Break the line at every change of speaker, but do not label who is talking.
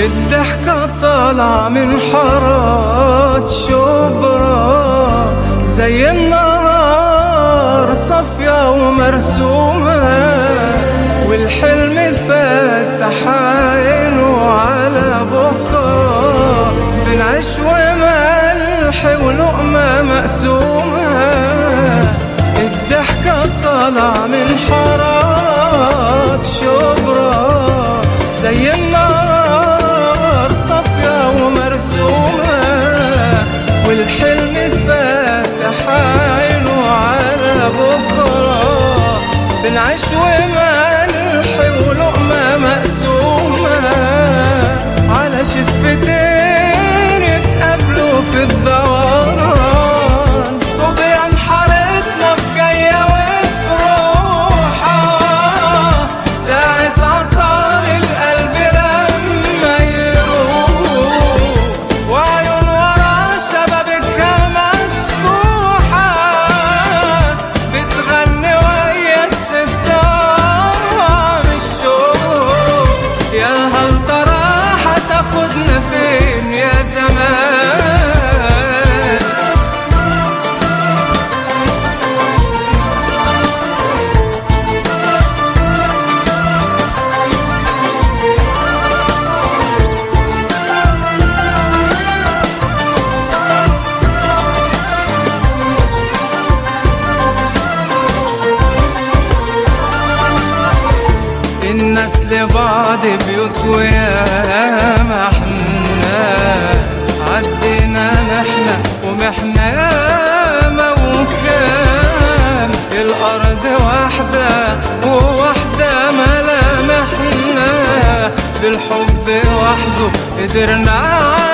الضحكة طالعة من حارات شبرا زي النهار صافية ومرسومة والحلم فاتح عينه على بكرة بنعيش وملح ولقمة مقسومة الضحكة طالعة من حارات شبرا زي النار صافية ومرسومة والحلم فاتح عينه على بكرة بنعيش وملح ولقمة مقسومة على شفتين يتقابلوا في الدوران صبيان حارتنا في جاية وفي روحها ساعة عصار القلب لما يروح وعيون ورا شبابك مفتوحة بتغني ويا الستار الشوق يا هل ترى هتاخدنا فين يا زمان الناس لبعض بيوت وياما احنا عدينا محنة ومحنة ياما وكام الأرض واحدة وواحدة ملامحنا بالحب وحده قدرنا